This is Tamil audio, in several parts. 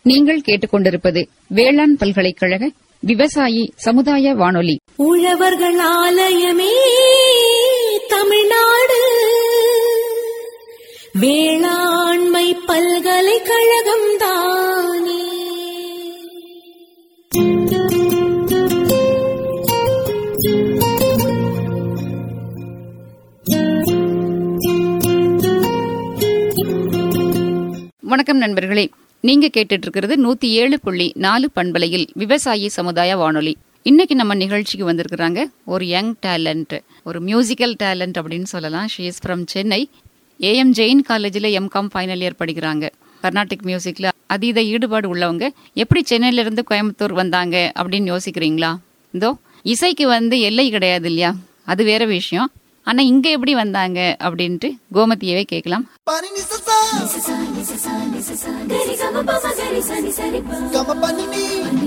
நீங்கள் கேட்டுக்கொண்டிருப்பது வேளாண் பல்கலைக்கழக விவசாயி சமுதாய வானொலி உழவர்கள் ஆலயமே தமிழ்நாடு வேளாண்மை பல்கலைக்கழகம் தானே வணக்கம் நண்பர்களே நீங்க கேட்டுட்டு இருக்கிறது நூத்தி ஏழு புள்ளி நாலு பண்பலையில் விவசாயி சமுதாய வானொலி இன்னைக்கு நம்ம நிகழ்ச்சிக்கு வந்திருக்கிறாங்க ஒரு யங் டேலண்ட் ஒரு மியூசிக்கல் டேலண்ட் அப்படின்னு சொல்லலாம் she is from Chennai AM Jain காலேஜில் எம்காம் ஃபைனல் இயர் படிக்கிறாங்க கர்நாடிக் மியூசிக்ல அதீத ஈடுபாடு உள்ளவங்க எப்படி சென்னையில இருந்து கோயம்புத்தூர் வந்தாங்க அப்படின்னு யோசிக்கிறீங்களா இதோ இசைக்கு வந்து எல்லை கிடையாது இல்லையா அது வேற விஷயம் ஆனா இங்க எப்படி வந்தாங்க அப்படின்ட்டு கோமதியவே கேட்கலாம் Pani ni sa sa, gama pani ni.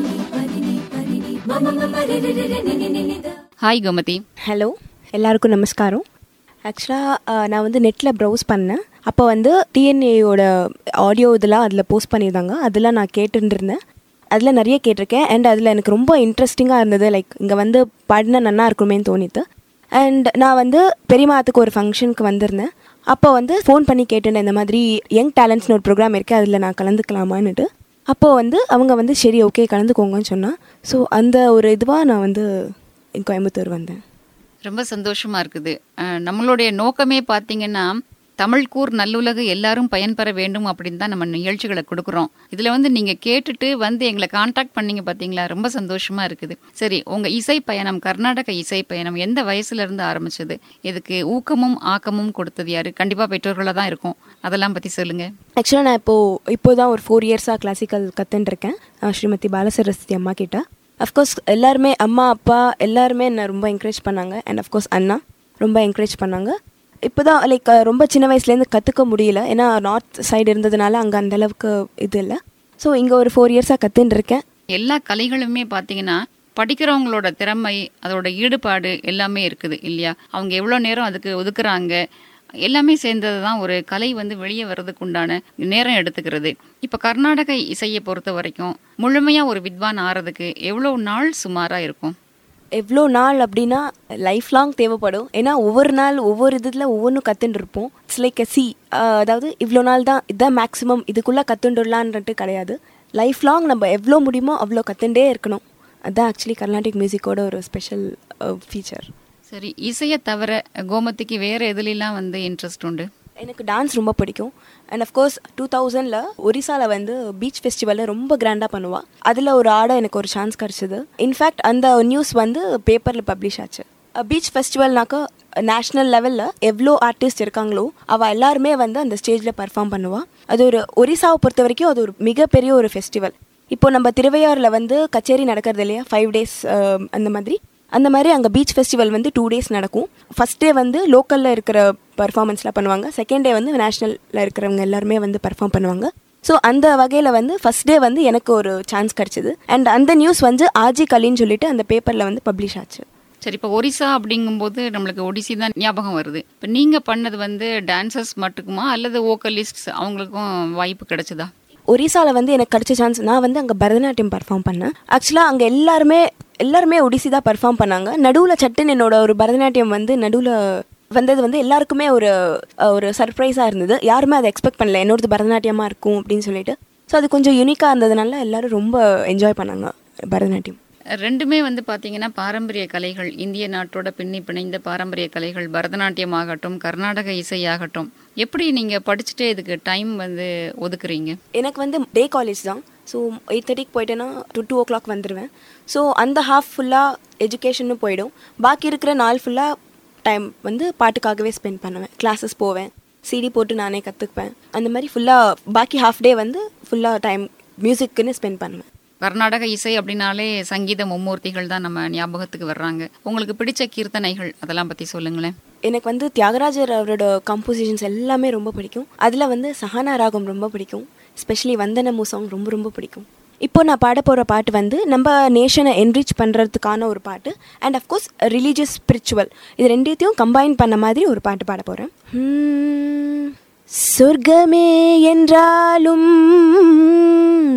Hi Gomathi hello எல்லாருக்கும் நமஸ்காரம் ஆக்சுவலாக நான் வந்து நெட்டில் ப்ரௌஸ் பண்ணேன் அப்போ வந்து டிஎன்ஏயோட ஆடியோ இதெல்லாம் அதில் போஸ்ட் பண்ணியிருந்தாங்க அதெல்லாம் நான் கேட்டுட்டு இருந்தேன் அதில் நிறைய கேட்டிருக்கேன் அண்ட் அதில் எனக்கு ரொம்ப இன்ட்ரெஸ்டிங்காக இருந்தது லைக் இங்கே வந்து பாடினா நல்லா இருக்குமேன்னு தோணித்து அண்ட் நான் வந்து பெரியமாத்துக்கு ஒரு ஃபங்க்ஷனுக்கு வந்திருந்தேன் அப்போ வந்து ஃபோன் பண்ணி கேட்டேன் இந்த மாதிரி யங் டேலண்ட்ஸ்னு ஒரு ப்ரோக்ராம் இருக்குது அதில் நான் கலந்துக்கலாமான்னுட்டு அப்போது வந்து அவங்க வந்து சரி ஓகே கலந்துக்கோங்கன்னு சொன்னா ஸோ அந்த ஒரு இதுவாக நான் வந்து கோயம்புத்தூர் வந்தேன் ரொம்ப சந்தோஷமா இருக்குது அஹ், நம்மளுடைய நோக்கமே பாத்தீங்கன்னா தமிழ் கூர் நல்லுலகு எல்லாரும் பயன்பெற வேண்டும் அப்படின்னு தான் நம்ம நிகழ்ச்சிகளை கொடுக்குறோம் இதுல வந்து நீங்க கேட்டுட்டு வந்து எங்களை காண்டாக்ட் பண்ணீங்க பாத்தீங்களா ரொம்ப சந்தோஷமா இருக்குது சரி உங்க இசை பயணம் கர்நாடக இசை பயணம் எந்த வயசுல இருந்து ஆரம்பிச்சது இதுக்கு ஊக்கமும் ஆக்கமும் கொடுத்தது யாரு கண்டிப்பா பெற்றோர்களா தான் இருக்கும் அதெல்லாம் பத்தி சொல்லுங்க ஆக்சுவலாக நான் இப்போது இப்போ தான் ஒரு ஃபோர் இயர்ஸாக கிளாசிக்கல் கற்றுட்டுருக்கேன் ஸ்ரீமதி பாலசரஸ்வதி அம்மா கிட்ட அஃப்கோர்ஸ் எல்லாருமே அம்மா அப்பா எல்லாருமே என்னை ரொம்ப என்கரேஜ் பண்ணாங்க அண்ட் அஃப்கோர்ஸ் அண்ணா ரொம்ப என்கரேஜ் பண்ணாங்க இப்போ தான் லைக் ரொம்ப சின்ன வயசுலேருந்து கற்றுக்க முடியல ஏன்னா நார்த் சைடு இருந்ததுனால அங்கே அந்த அளவுக்கு இது இல்லை ஸோ இங்கே ஒரு ஃபோர் இயர்ஸாக கற்றுட்டு இருக்கேன் எல்லா கலைகளுமே பாத்தீங்கன்னா படிக்கிறவங்களோட திறமை அதோட ஈடுபாடு எல்லாமே இருக்குது இல்லையா அவங்க எவ்வளோ நேரம் அதுக்கு ஒதுக்குறாங்க எல்லாமே சேர்ந்தது தான் ஒரு கலை வந்து வெளியே வர்றதுக்கு உண்டான நேரம் எடுத்துக்கிறது இப்போ கர்நாடக இசையை பொறுத்த வரைக்கும் முழுமையாக ஒரு வித்வான் ஆறதுக்கு எவ்வளோ நாள் சுமாராக இருக்கும் எவ்வளோ நாள் அப்படின்னா லைஃப் லாங் தேவைப்படும் ஏன்னா ஒவ்வொரு நாள் ஒவ்வொரு இதில் ஒவ்வொன்றும் கற்றுட்டு இருப்போம் இட்ஸ் லைக் சி அதாவது இவ்வளோ நாள் தான் இதுதான் மேக்ஸிமம் இதுக்குள்ளே கற்றுண்டுலான்ட்டு கிடையாது லைஃப் லாங் நம்ம எவ்வளோ முடியுமோ அவ்வளோ கற்றுண்டே இருக்கணும் அதுதான் ஆக்சுவலி கர்நாடிக் மியூசிக்கோட ஒரு ஸ்பெஷல் ஃபீச்சர் சரி இசையை தவிர கோமதிக்கு வேற எதுலாம் வந்து இன்ட்ரெஸ்ட் உண்டு எனக்கு டான்ஸ் ரொம்ப பிடிக்கும் அண்ட் அஃப்கோர்ஸ் டூ தௌசண்டில் ஒரிசாவில் வந்து பீச் ஃபெஸ்டிவலில் ரொம்ப கிராண்டாக பண்ணுவாள் அதில் ஒரு ஆட எனக்கு ஒரு சான்ஸ் கிடச்சிது இன்ஃபேக்ட் அந்த நியூஸ் வந்து பேப்பரில் பப்ளிஷ் ஆச்சு பீச் ஃபெஸ்டிவல்னாக்கா நேஷ்னல் லெவலில் எவ்வளோ ஆர்டிஸ்ட் இருக்காங்களோ அவள் எல்லாருமே வந்து அந்த ஸ்டேஜில் பர்ஃபார்ம் பண்ணுவாள் அது ஒரு ஒரிசாவை பொறுத்த வரைக்கும் அது ஒரு மிகப்பெரிய ஒரு ஃபெஸ்டிவல் இப்போ நம்ம திருவையாறில் வந்து கச்சேரி நடக்கிறது இல்லையா ஃபைவ் டேஸ் அந்த மாதிரி அந்த மாதிரி அங்கே பீச் ஃபெஸ்டிவல் வந்து டூ டேஸ் நடக்கும் ஃபர்ஸ்ட் டே வந்து லோக்கலில் இருக்கிற பர்ஃபார்மன்ஸ்லாம் பண்ணுவாங்க செகண்ட் டே வந்து நேஷ்னலில் இருக்கிறவங்க எல்லாருமே வந்து பர்ஃபார்ம் பண்ணுவாங்க ஸோ அந்த வகையில் வந்து ஃபர்ஸ்ட் டே வந்து எனக்கு ஒரு சான்ஸ் கிடச்சிது அண்ட் அந்த நியூஸ் வந்து ஆஜி கலின்னு சொல்லிட்டு அந்த பேப்பரில் வந்து பப்ளிஷ் ஆச்சு சரி இப்போ ஒரிசா அப்படிங்கும்போது நம்மளுக்கு ஒடிசி தான் ஞாபகம் வருது இப்போ நீங்கள் பண்ணது வந்து டான்சர்ஸ் மட்டுக்குமா அல்லது வோக்கலிஸ்ட்ஸ் அவங்களுக்கும் வாய்ப்பு கிடைச்சதா ஒரிசாவில் வந்து எனக்கு கிடைச்ச சான்ஸ் நான் வந்து அங்கே பரதநாட்டியம் பர்ஃபார்ம் பண்ணேன் ஆக்சுவலாக அங்கே எல்லாருமே எல்லாருமே ஒடிசி தான் பர்ஃபார்ம் பண்ணாங்க நடுவில் சட்டுன்னு என்னோட ஒரு பரதநாட்டியம் வந்து நடுவில் வந்தது வந்து எல்லாருக்குமே ஒரு அஹ், ஒரு சர்ப்ரைஸாக இருந்தது யாருமே அதை எக்ஸ்பெக்ட் பண்ணல என்னோடது பரதநாட்டியமாக இருக்கும் அப்படின்னு சொல்லிட்டு ஸோ அது கொஞ்சம் யூனிக்காக இருந்ததுனால எல்லாரும் ரொம்ப என்ஜாய் பண்ணாங்க பரதநாட்டியம் ரெண்டுமே வந்து பார்த்தீங்கன்னா பாரம்பரிய கலைகள் இந்திய நாட்டோட பின்னி பிணைந்த பாரம்பரிய கலைகள் பரதநாட்டியம் ஆகட்டும் கர்நாடக இசையாகட்டும் எப்படி நீங்கள் படிச்சுட்டே இதுக்கு டைம் வந்து ஒதுக்குறீங்க எனக்கு வந்து டே காலேஜ் தான் ஸோ எயிட் தேர்ட்டிக்கு போயிட்டேன்னா டூ டூ ஓ கிளாக் வந்துடுவேன் ஸோ அந்த ஹாஃப் ஃபுல்லாக எஜுகேஷனும் போயிடும் பாக்கி இருக்கிற நாள் ஃபுல்லாக டைம் வந்து பாட்டுக்காகவே ஸ்பெண்ட் பண்ணுவேன் கிளாஸஸ் போவேன் சிடி போட்டு நானே கற்றுக்குவேன் அந்த மாதிரி ஃபுல்லாக பாக்கி ஹாஃப் டே வந்து ஃபுல்லாக டைம் மியூசிக்குன்னு ஸ்பெண்ட் பண்ணுவேன் கர்நாடக இசை அப்படின்னாலே சங்கீத மும்மூர்த்திகள் தான் நம்ம ஞாபகத்துக்கு வர்றாங்க உங்களுக்கு பிடிச்ச கீர்த்தனைகள் அதெல்லாம் பற்றி சொல்லுங்களேன் எனக்கு வந்து தியாகராஜர் அவரோட கம்போசிஷன்ஸ் எல்லாமே ரொம்ப பிடிக்கும் அதில் வந்து சஹானா ராகம் ரொம்ப பிடிக்கும் ஸ்பெஷலி வந்தனமு சாங் ரொம்ப ரொம்ப பிடிக்கும் இப்போ நான் பாட போகிற பாட்டு வந்து நம்ம நேஷனை என்ரிச் பண்ணுறதுக்கான ஒரு பாட்டு அண்ட் அஃப்கோர்ஸ் ரிலீஜியஸ் ஸ்பிரிச்சுவல் இது ரெண்டுத்தையும் கம்பைன் பண்ண மாதிரி ஒரு பாட்டு பாட போகிறேன் சொர்க்கமே என்றாலும்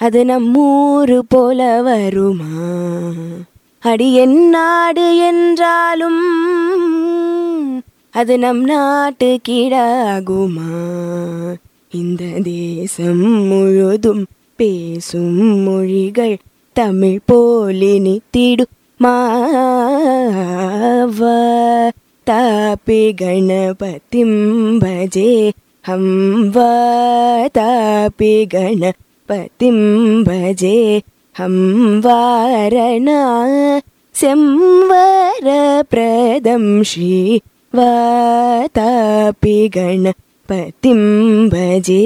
அது நம்மூரு போல வருமா அடி என் நாடு என்றாலும் அது நம் நாட்டு கீழாகுமா இந்த தேசம் முழுதும் பேசும் மொழிகள் தமிழ் போலினித்திடும் மாவ தாபி கணபதிம் பஜே ஹம் தாபி கணபதிம் பஜே ஹம் வாரணா செம்வர பிரதம் ஸ்ரீ வாதாபி கணபதிம் பஜே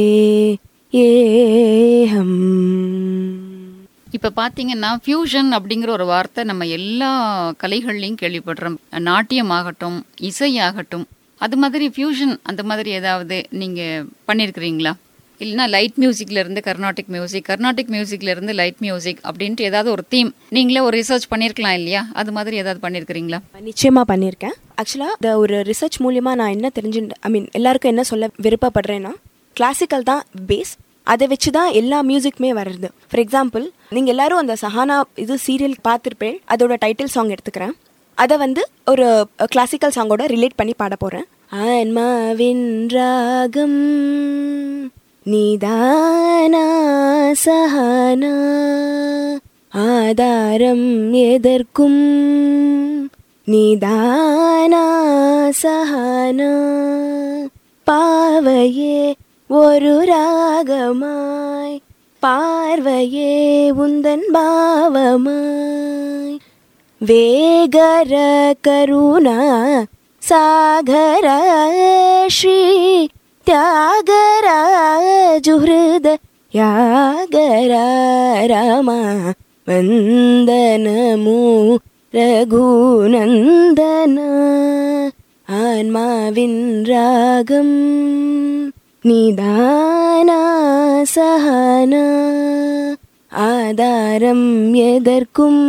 ஏஹம் இப்ப பாத்தீங்கன்னா ஃபியூஷன் அப்படிங்கிற ஒரு வார்த்தை நம்ம எல்லா கலைகள்லையும் கேள்விப்படுறோம் நாட்டியமாகட்டும் இசையாகட்டும் அது மாதிரி ஃபியூஷன் அந்த மாதிரி ஏதாவது நீங்க பண்ணிருக்கிறீங்களா இல்லைன்னா லைட் மியூசிக்ல இருந்து கர்நாடிக் மியூசிக் கர்நாடிக் மியூசிக்ல இருந்து லைட் மியூசிக் அப்படின்ட்டு ஏதாவது ஒரு தீம் நீங்களே ஒரு ரிசர்ச் பண்ணிருக்கலாம் இல்லையா அது மாதிரி ஏதாவது பண்ணிருக்கிறீங்களா நிச்சயமா பண்ணியிருக்கேன் ஆக்சுவலாக இந்த ஒரு ரிசர்ச் மூலியமா நான் என்ன தெரிஞ்சு ஐ மீன் எல்லாருக்கும் என்ன சொல்ல விருப்பப்படுறேன்னா கிளாசிக்கல் தான் பேஸ் அதை வச்சு தான் எல்லா மியூசிக்குமே வருது ஃபார் எக்ஸாம்பிள் நீங்கள் எல்லாரும் அந்த சஹானா இது சீரியல் பார்த்துருப்பேன் அதோட டைட்டில் சாங் எடுத்துக்கிறேன் அதை வந்து ஒரு கிளாசிக்கல் சாங்கோட ரிலேட் பண்ணி பாட போகிறேன் ஆன்மாவின் ராகம் நீதானா சஹானா ஆதாரம் எதற்கும் நீதானா சஹானா பாவையே ஒரு ராகமாய் பார்வையே உந்தன் பாவமாய் வேகர கருணா சாகர ஸ்ரீ தியாகர ஜுஹ்ருத யாகர ராமா வந்தனமு ரகுநந்தன ஆன்மாவின் ராகம் நீதானா சஹானா ஆதாரம் எதற்கும்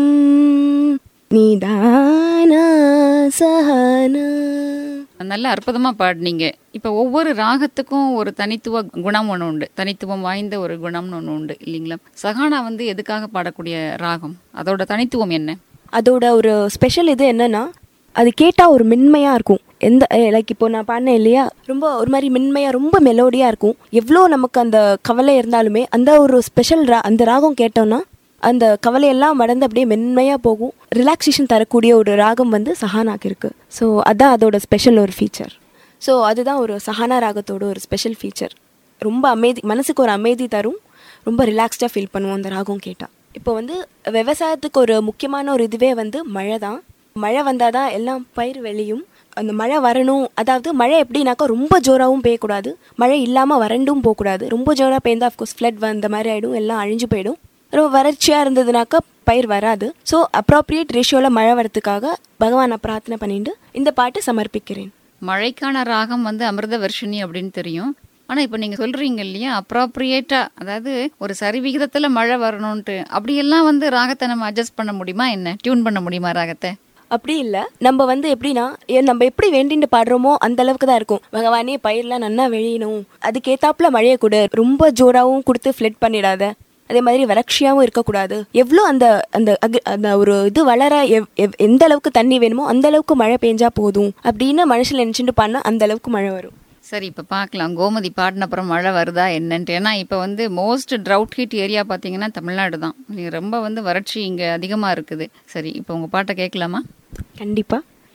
நீதானா சஹானா நல்ல அற்புதமா பாடினீங்க இப்ப ஒவ்வொரு ராகத்துக்கும் ஒரு தனித்துவ குணம் ஒன்று உண்டு தனித்துவம் வாய்ந்த ஒரு குணம்னு ஒன்று உண்டு இல்லைங்களா சகானா வந்து எதுக்காக பாடக்கூடிய ராகம் அதோட தனித்துவம் என்ன அதோட ஒரு ஸ்பெஷல் இது என்னன்னா அது கேட்டா ஒரு மென்மையா இருக்கும் எந்த லைக் இப்போ நான் பாடினேன் இல்லையா ரொம்ப ஒரு மாதிரி மென்மையா ரொம்ப மெலோடியா இருக்கும் எவ்வளோ நமக்கு அந்த கவலை இருந்தாலுமே அந்த ஒரு ஸ்பெஷல் ரா அந்த ராகம் கேட்டோம்னா அந்த கவலையெல்லாம் மறந்து அப்படியே மென்மையா போகும் ரிலாக்ஸேஷன் தரக்கூடிய ஒரு ராகம் வந்து சஹானாக்கு இருக்கு ஸோ அதான் அதோட ஸ்பெஷல் ஒரு ஃபீச்சர் ஸோ அதுதான் ஒரு சஹானா ராகத்தோட ஒரு ஸ்பெஷல் ஃபீச்சர் ரொம்ப அமைதி மனசுக்கு ஒரு அமைதி தரும் ரொம்ப ரிலாக்ஸ்டாக ஃபீல் பண்ணுவோம் அந்த ராகம் கேட்டால் இப்போ வந்து விவசாயத்துக்கு ஒரு முக்கியமான ஒரு இதுவே வந்து மழை தான் மழை வந்தால் தான் எல்லாம் பயிர் விளையும் அந்த மழை வரணும் அதாவது மழை எப்படின்னாக்கா ரொம்ப ஜோராகவும் பெய்யக்கூடாது மழை இல்லாமல் வறண்டும் போகக்கூடாது ரொம்ப ஜோராக பெய்ந்தா அஃப்கோர்ஸ் ஃப்ளட் வந்த மாதிரி ஆகிடும் எல்லாம் அழிஞ்சு போயிடும் ரொம்ப வறட்சியாக இருந்ததுனாக்கா பயிர் வராது ஸோ அப்ராப்ரியேட் ரேஷியோவில் மழை வரதுக்காக பகவானை பிரார்த்தனை பண்ணிட்டு இந்த பாட்டு சமர்ப்பிக்கிறேன் மழைக்கான ராகம் வந்து அமிர்த வர்ஷினி அப்படின்னு தெரியும் ஆனா இப்ப நீங்க சொல்றீங்க இல்லையா அப்ராப்ரியேட்டா அதாவது ஒரு சரி விகிதத்துல மழை வரணும்ட்டு அப்படியெல்லாம் வந்து ராகத்தை நம்ம அட்ஜஸ்ட் பண்ண முடியுமா என்ன டியூன் பண்ண முடியுமா ராகத்தை அப்படி இல்லை நம்ம வந்து எப்படின்னா ஏ- நம்ம எப்படி வேண்டிட்டு பாடுறோமோ அந்த அளவுக்கு தான் இருக்கும் பகவானே பயிரெலாம் நன்னா விளையணும் அதுக்கேத்தாப்புல மழையை கொடு ரொம்ப ஜோராகவும் கொடுத்து ஃப்ளட் பண்ணிடாத அதே மாதிரி வறட்சியாகவும் இருக்கக்கூடாது எவ்வளோ அந்த அந்த அக- அந்த ஒரு இது வளர எவ்- எவ்- எந்த அளவுக்கு தண்ணி வேணுமோ அந்த அளவுக்கு மழை பெஞ்சா போதும் அப்படின்னு மனுஷன் நினச்சிட்டு பாடினா அந்த அளவுக்கு மழை வரும் சரி இப்ப பார்க்கலாம் கோமதி பாடின அப்புறம் மழை வருதா என்னன்ட்டு ஏன்னா இப்ப வந்து மோஸ்ட் ட்ரவுட் ஹிட் ஏரியா பாத்தீங்கன்னா தமிழ்நாடு தான் நீங்க ரொம்ப வந்து வறட்சி இங்க அதிகமா இருக்குது சரி இப்போ உங்க பாட்டை கேட்கலாமா கண்டிப்பா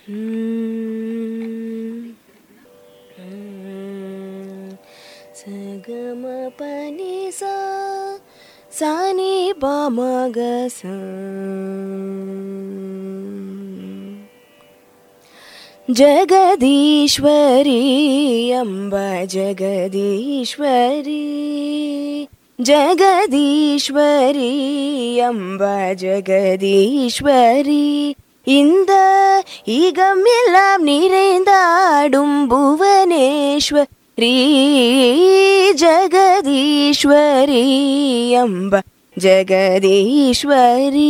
சகம பனி சா சானி பமக ஜகதீஸ்வரி அம்ப ஜகதீஸ்வரி ஜகதீஸ்வரி அம்ப ஜகதீஸ்வரி இந்த ஈகம் எல்லாம் நிறைந்தாடும் புவனேஸ்வரி ஜகதீஸ்வரி அம்ப ஜகதீஸ்வரி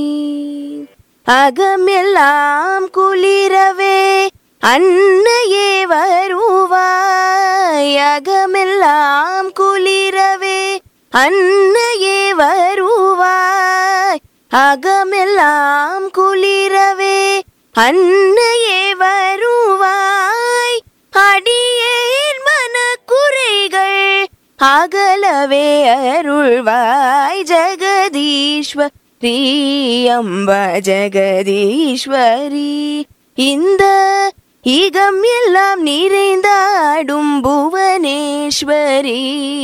அகமெல்லாம் குளிரவே அன்னையே வருவாய் அகமெல்லாம் குளிரவே அன்னையே வருவாய் அகமெல்லாம் குளிரவே அன்னையே வருவாய் அடியேன் மனக்குறைகள் அகலவே அருள்வாய் ஜெகதீஸ்வரி அம்ப ஜெகதீஸ்வரி இந்த ஈகம் எல்லாம் நிறைந்தாடும் புவனேஸ்வரி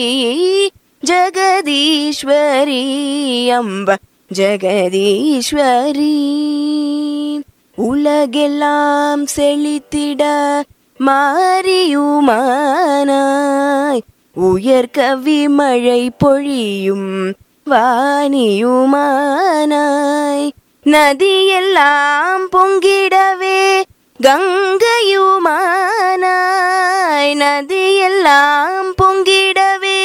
ஜெகதீஸ்வரி அம்ப ஜெகதீஸ்வரி உலகெல்லாம் செழித்திட மாறியுமானாய் உயர் கவி மழை பொழியும் வாணியுமானாய் நதியெல்லாம் பொங்கிடவே கங்கையுமானாய் நதியெல்லாம் பொங்கிடவே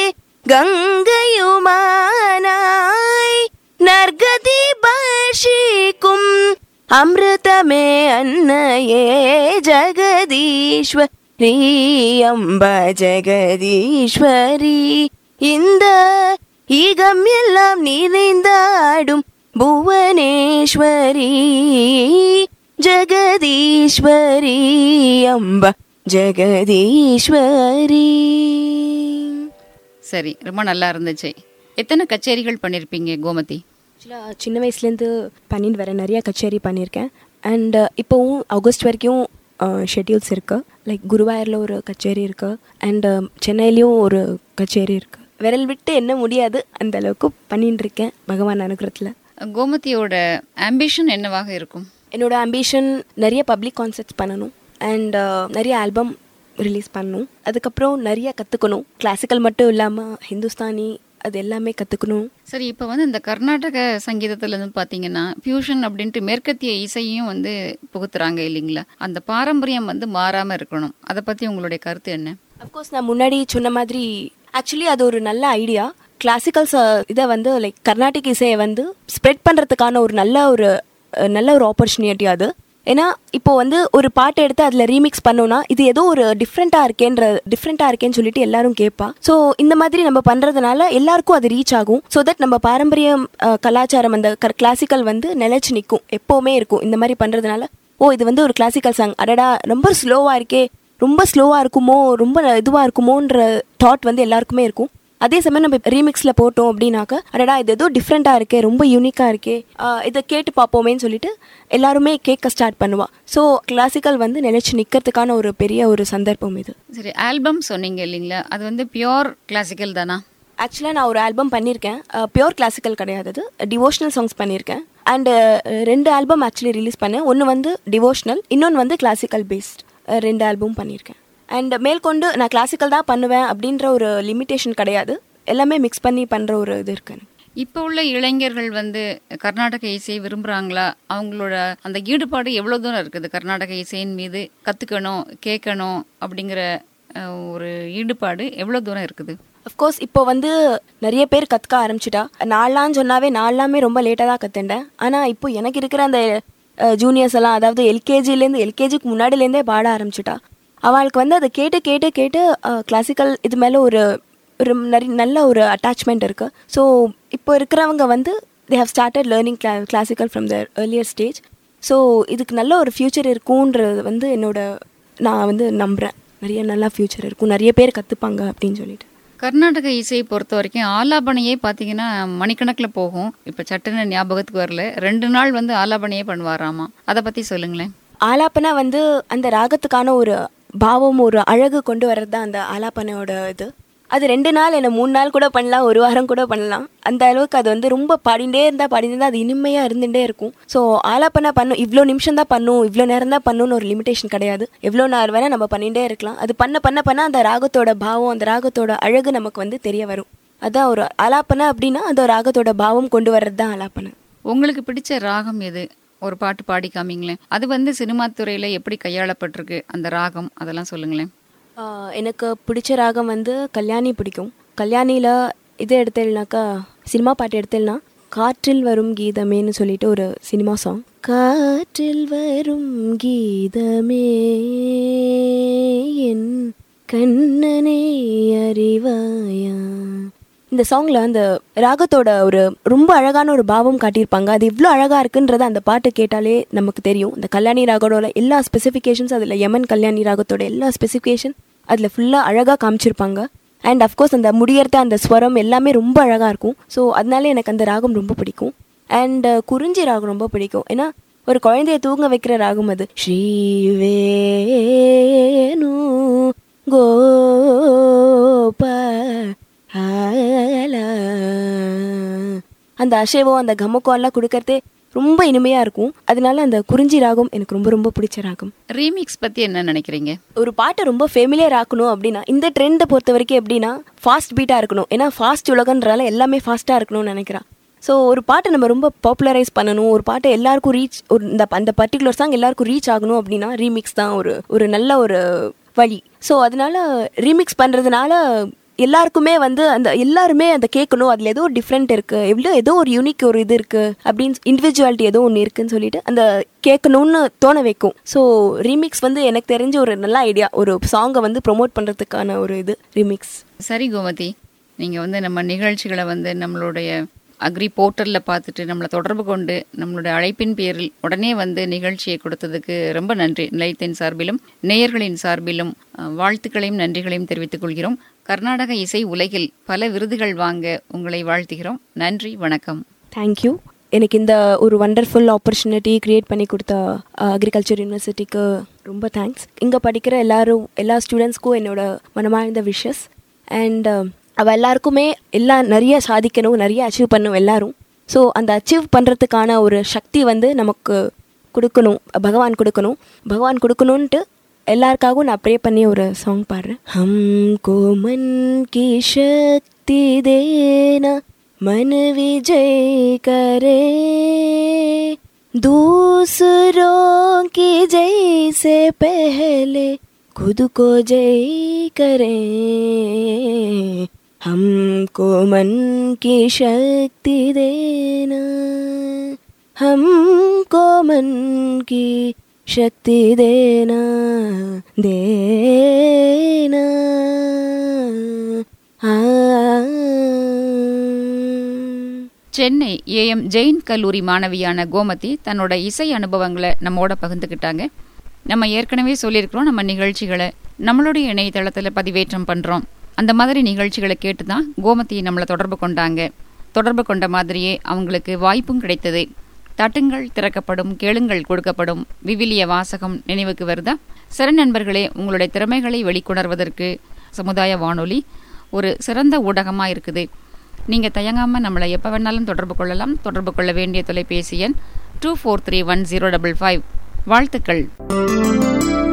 கங்கையுமானாய் நர்கதி பர்ஷிக்கும் அமிர்தமே அன்னையே ஜெகதீஸ்வரி அம்ப ஜெகதீஸ்வரி இந்த ஈகம் எல்லாம் நிறைந்தாடும் புவனேஸ்வரி ஜெகதீஸ்வரி அம்ப ஜெகதீஸ்வரி சரி ரொம்ப நல்லா இருந்துச்சு எத்தனை கச்சேரிகள் பண்ணியிருப்பீங்க கோமதி ஆக்சுவலாக சின்ன வயசுலேருந்து பண்ணிட்டு வரேன் நிறைய கச்சேரி பண்ணியிருக்கேன் அண்ட் இப்போவும் ஆகஸ்ட் வரைக்கும் ஷெட்யூல்ஸ் இருக்கு லைக் குருவாயூரில் ஒரு கச்சேரி இருக்கு அண்ட் சென்னையிலையும் ஒரு கச்சேரி இருக்கு விரல் விட்டு என்ன முடியாது அந்த அளவுக்கு பண்ணிட்டு இருக்கேன் பகவான் அனுகிரகத்தில் கோமதியோட ஆம்பிஷன் என்னவாக இருக்கும் என்னோட அம்பிஷன் நிறைய பப்ளிக் கான்சர்ட்ஸ் பண்ணணும் அண்ட் நிறைய ஆல்பம் ரிலீஸ் பண்ணணும் அதுக்கப்புறம் நிறைய கற்றுக்கணும் கிளாசிக்கல் மட்டும் இல்லாமல் ஹிந்துஸ்தானி அது எல்லாமே கற்றுக்கணும் சரி இப்போ வந்து இந்த கர்நாடக சங்கீதத்துல இருந்து பார்த்தீங்கன்னா ஃபியூஷன் அப்படின்ட்டு மேற்கத்திய இசையும் வந்து புகுத்துறாங்க இல்லைங்களா அந்த பாரம்பரியம் வந்து மாறாம இருக்கணும் அதை பத்தி உங்களுடைய கருத்து என்ன அஃப்கோர்ஸ் நான் முன்னாடி சொன்ன மாதிரி ஆக்சுவலி அது ஒரு நல்ல ஐடியா கிளாசிக்கல்ஸ் இதை வந்து லைக் கர்நாடிக் இசையை வந்து ஸ்ப்ரெட் பண்ணுறதுக்கான ஒரு நல்ல ஒரு அஹ், நல்ல ஒரு ஆப்பர்ச்சுனிட்டி அது ஏன்னா இப்போ வந்து ஒரு பாட்டை எடுத்து அதில் ரீமிக்ஸ் பண்ணோம்னா இது ஏதோ ஒரு டிஃப்ரெண்ட்டாக இருக்கேன்ற டிஃப்ரெண்ட்டாக இருக்கேன்னு சொல்லிட்டு எல்லாரும் கேட்பா ஸோ இந்த மாதிரி நம்ம பண்ணுறதுனால எல்லாருக்கும் அது ரீச் ஆகும் ஸோ தட் நம்ம பாரம்பரியம் அஹ், கலாச்சாரம் அந்த கிளாசிக்கல் வந்து நிலைச்சு நிற்கும் எப்போவுமே இருக்கும் இந்த மாதிரி பண்ணுறதுனால ஓ இது வந்து ஒரு கிளாசிக்கல் சாங் அடடா ரொம்ப ஸ்லோவாக இருக்கே ரொம்ப ஸ்லோவாக இருக்குமோ ரொம்ப இதுவாக இருக்குமோன்ற தாட் வந்து எல்லாருக்குமே இருக்கும் அதே சமயம் நம்ம ரீமிக்ஸில் போட்டோம் அப்படின்னாக்க அடடா இது ஏதோ டிஃப்ரெண்ட்டாக இருக்கே ரொம்ப யூனிக்காக இருக்கே ஆஹ் இதை கேட்டு பார்ப்போமேன்னு சொல்லிட்டு எல்லாருமே கேட்க ஸ்டார்ட் பண்ணுவா ஸோ கிளாசிக்கல் வந்து நினைச்சு நிற்கிறதுக்கான ஒரு பெரிய ஒரு சந்தர்ப்பம் இது சரி ஆல்பம் சொன்னீங்க இல்லைங்களா அது வந்து பியோர் கிளாசிக்கல் தானா ஆக்சுவலாக நான் ஒரு ஆல்பம் பண்ணியிருக்கேன் பியோர் கிளாசிக்கல் கிடையாது அது டிவோஷனல் சாங்ஸ் பண்ணியிருக்கேன் அண்ட் ரெண்டு ஆல்பம் ஆக்சுவலி ரிலீஸ் பண்ணேன் ஒன்று வந்து டிவோஷனல் இன்னொன்று வந்து கிளாசிக்கல் பேஸ்ட் ரெண்டு ஆல்பம் பண்ணியிருக்கேன் அண்ட் மேற்கொண்டு நான் கிளாசிக்கல் தான் பண்ணுவேன் அப்படின்ற ஒரு லிமிட்டேஷன் கிடையாது எல்லாமே மிக்ஸ் பண்ணி பண்ணுற ஒரு இது இருக்கு எனக்கு. இப்போ உள்ள இளைஞர்கள் வந்து கர்நாடக இசையை விரும்புறாங்களா அவங்களோட அந்த ஈடுபாடு எவ்வளவு தூரம் இருக்குது கர்நாடக இசையின் மீது கத்துக்கணும் கேட்கணும் அப்படிங்கிற அஹ், ஒரு ஈடுபாடு எவ்வளவு தூரம் இருக்குது அஃப்கோர்ஸ் இப்போ வந்து நிறைய பேர் கற்றுக்க ஆரம்பிச்சிட்டா நான்லாம் சொன்னாவே நான்லாமே ரொம்ப லேட்டாக தான் கற்றுண்டேன் ஆனால் இப்போ எனக்கு இருக்கிற அந்த ஜூனியர்ஸ் எல்லாம் அதாவது எல்கேஜிலேருந்து எல்கேஜிக்கு முன்னாடிலேருந்தே பாட ஆரம்பிச்சிட்டா அவளுக்கு வந்து அதை கேட்டு கேட்டு கேட்டு கிளாசிக்கல் இது மேலே ஒரு ஒரு நிறைய நல்ல ஒரு அட்டாச்மெண்ட் இருக்குது ஸோ இப்போ இருக்கிறவங்க வந்து தே ஹவ் ஸ்டார்டட் லேர்னிங் கிளா classical from the earlier stage so இதுக்கு நல்ல ஒரு ஃப்யூச்சர் இருக்குன்றது வந்து என்னோட நான் வந்து நம்புகிறேன் நிறைய நல்லா ஃப்யூச்சர் இருக்கும் நிறைய பேர் கற்றுப்பாங்க அப்படின்னு சொல்லிட்டு கர்நாடக இசையை பொறுத்த வரைக்கும் ஆலாபனையே பார்த்தீங்கன்னா மணிக்கணக்கில் போகும் இப்போ சட்டுன்னு ஞாபகத்துக்கு வரல ரெண்டு நாள் வந்து ஆலாபனையே பண்ணுவாராமா அதை பற்றி சொல்லுங்களேன் ஆலாப்பனா வந்து அந்த ராகத்துக்கான ஒரு பாவம் ஒரு அழகு கொண்டு வர்றது தான் அந்த ஆலாப்பனையோட இது அது ரெண்டு நாள் என்ன மூணு நாள் கூட பண்ணலாம் ஒரு வாரம் கூட பண்ணலாம் அந்த அளவுக்கு அது வந்து ரொம்ப பாடிண்டே இருந்தா பாடிண்டே இருந்தா அது இனிமையா இருந்துட்டே இருக்கும் ஸோ ஆலாப்பனா பண்ணும் இவ்வளோ நிமிஷம் தான் பண்ணும் இவ்வளோ நேரம் தான் பண்ணுன்னு ஒரு லிமிடேஷன் கிடையாது எவ்வளோ நேரம் வேணா நம்ம பண்ணிட்டே இருக்கலாம் அது பண்ண பண்ண பண்ண அந்த ராகத்தோட பாவம் அந்த ராகத்தோட அழகு நமக்கு வந்து தெரிய வரும் அதான் ஒரு ஆலாப்பனை அப்படின்னா அந்த ராகத்தோட பாவம் கொண்டு வர்றது தான் ஆலாப்பனை உங்களுக்கு பிடிச்ச ராகம் எது ஒரு பாட்டு பாடி காமிங்களேன் அது வந்து சினிமா துறையில எப்படி கையாளப்பட்டிருக்கு அந்த ராகம் அதெல்லாம் சொல்லுங்களேன் ஆஹ் எனக்கு பிடிச்ச ராகம் வந்து கல்யாணி பிடிக்கும் கல்யாணியில் இது எடுத்தேன்னாக்கா சினிமா பாட்டு எடுத்தேன்னா காற்றில் வரும் கீதமேன்னு சொல்லிட்டு ஒரு சினிமா சாங் காற்றில் வரும் கீதமே என் கண்ணனை அறிவாயா இந்த சாங்ல அந்த ராகத்தோட ஒரு ரொம்ப அழகான ஒரு பாவம் காட்டியிருப்பாங்க அது இவ்வளோ அழகா இருக்குன்றத அந்த பாட்டு கேட்டாலே நமக்கு தெரியும் இந்த கல்யாணி ராகத்தோட எல்லா ஸ்பெசிஃபிகேஷன்ஸ் அதில் யமன் கல்யாணி ராகத்தோட எல்லா ஸ்பெசிஃபிகேஷன் அதில் ஃபுல்லாக அழகாக காமிச்சிருப்பாங்க அண்ட் அஃப்கோர்ஸ் அந்த முடியறது அந்த ஸ்வரம் எல்லாமே ரொம்ப அழகாக இருக்கும் ஸோ அதனால எனக்கு அந்த ராகம் ரொம்ப பிடிக்கும் அண்ட் குறிஞ்சி ராகம் ரொம்ப பிடிக்கும் ஏன்னா ஒரு குழந்தைய தூங்க வைக்கிற ராகம் அது ஸ்ரீவேணு கோபால அந்த அசைவம் அந்த கமக்கம் எல்லாம் கொடுக்கறதே ரொம்ப இனிமையா இருக்கும் அதனால அந்த குறிஞ்சி ராகம் எனக்கு ரொம்ப ரொம்ப பிடிச்ச ராகம் ரீமிக்ஸ் பத்தி என்ன நினைக்கிறீங்க ஒரு பாட்டை ரொம்ப ஃபெமிலியர் ஆக்கணும் அப்படின்னா இந்த ட்ரெண்டை பொறுத்த வரைக்கும் எப்படின்னா ஃபாஸ்ட் பீட்டாக இருக்கணும் ஏன்னா ஃபாஸ்ட் உலகன்றால எல்லாமே ஃபாஸ்ட்டாக இருக்கணும்னு நினைக்கிறான் ஸோ ஒரு பாட்டை நம்ம ரொம்ப பாப்புலரைஸ் பண்ணணும் ஒரு பாட்டை எல்லாருக்கும் ரீச் ஒரு இந்த அந்த பர்டிகுலர் சாங் எல்லாருக்கும் ரீச் ஆகணும் அப்படின்னா ரீமிக்ஸ் தான் ஒரு ஒரு நல்ல ஒரு வழி ஸோ அதனால ரீமிக்ஸ் பண்ணுறதுனால எல்லாருக்குமே வந்து அந்த எல்லாருமே அந்த கேட்கணும் அதில் ஏதோ ஒரு டிஃப்ரெண்ட் இருக்கு எவ்வளோ ஏதோ ஒரு யூனிக் ஒரு இது இருக்கு அப்படின்னு இண்டிவிஜுவாலிட்டி ஏதோ ஒன்று இருக்குன்னு சொல்லிட்டு அந்த கேட்கணும்னு தோண வைக்கும் ஸோ ரீமிக்ஸ் வந்து எனக்கு தெரிஞ்ச ஒரு நல்ல ஐடியா ஒரு சாங்கை வந்து ப்ரொமோட் பண்ணுறதுக்கான ஒரு இது ரீமிக்ஸ் சரி கோமதி நீங்க வந்து நம்ம நிகழ்ச்சிகளை வந்து நம்மளுடைய அக்ரி போர்ட்டலில் பார்த்துட்டு நம்மளை தொடர்பு கொண்டு நம்மளுடைய அழைப்பின் பேரில் உடனே வந்து நிகழ்ச்சியை கொடுத்ததுக்கு ரொம்ப நன்றி நிலையத்தின் சார்பிலும் நேயர்களின் சார்பிலும் அஹ், வாழ்த்துக்களையும் நன்றிகளையும் தெரிவித்துக் கொள்கிறோம் கர்நாடக இசை உலகில் பல விருதுகள் வாங்க உங்களை வாழ்த்துகிறோம் நன்றி வணக்கம் தேங்க்யூ எனக்கு இந்த ஒரு வண்டர்ஃபுல் ஆப்பர்ச்சுனிட்டி கிரியேட் பண்ணி கொடுத்த அக்ரிகல்ச்சர் யூனிவர்சிட்டிக்கு ரொம்ப தேங்க்ஸ் இங்கே படிக்கிற எல்லாரும் எல்லா ஸ்டூடெண்ட்ஸ்க்கும் என்னோட மனமார்ந்த விஷஸ் அண்ட் அவள் எல்லாருக்குமே எல்லாம் நிறைய சாதிக்கணும் நிறைய அச்சீவ் பண்ணணும் எல்லாரும் ஸோ அந்த அச்சீவ் பண்ணுறதுக்கான ஒரு சக்தி வந்து நமக்கு கொடுக்கணும் பகவான் கொடுக்கணும் பகவான் கொடுக்கணுன்ட்டு எல்லாருக்காகவும் நான் ப்ரே பண்ணி ஒரு சாங் பாடுறேன் ஹம்கோ மன் கி சக்தி தேனா मन विजय करे दूसरों की जय से पहले खुद को जय करें हमको मन की शक्ति देना हमको मन की शक्ति देना देना आ சென்னை ஏஎம் ஜெயின் கல்லூரி மாணவியான கோமதி தன்னோட இசை அனுபவங்களை நம்மோட பகிர்ந்துக்கிட்டாங்க நம்ம ஏற்கனவே சொல்லியிருக்கிறோம் நம்ம நிகழ்ச்சிகளை நம்மளுடைய இணையதளத்தில் பதிவேற்றம் பண்ணுறோம் அந்த மாதிரி நிகழ்ச்சிகளை கேட்டு தான் கோமதி நம்மளை தொடர்பு கொண்டாங்க தொடர்பு கொண்ட மாதிரியே அவங்களுக்கு வாய்ப்பும் கிடைத்தது தட்டுங்கள் திறக்கப்படும் கேளுங்கள் கொடுக்கப்படும் விவிலிய வாசகம் நினைவுக்கு வருதா சரி நண்பர்களே உங்களுடைய திறமைகளை வெளிக்கொணர்வதற்கு சமுதாய வானொலி ஒரு சிறந்த ஊடகமாக இருக்குது நீங்கள் தயங்காமல் நம்மளை எப்போ வேணாலும் தொடர்பு கொள்ளலாம் தொடர்பு கொள்ள வேண்டிய தொலைபேசி எண் two four three one zero double five வாழ்த்துக்கள்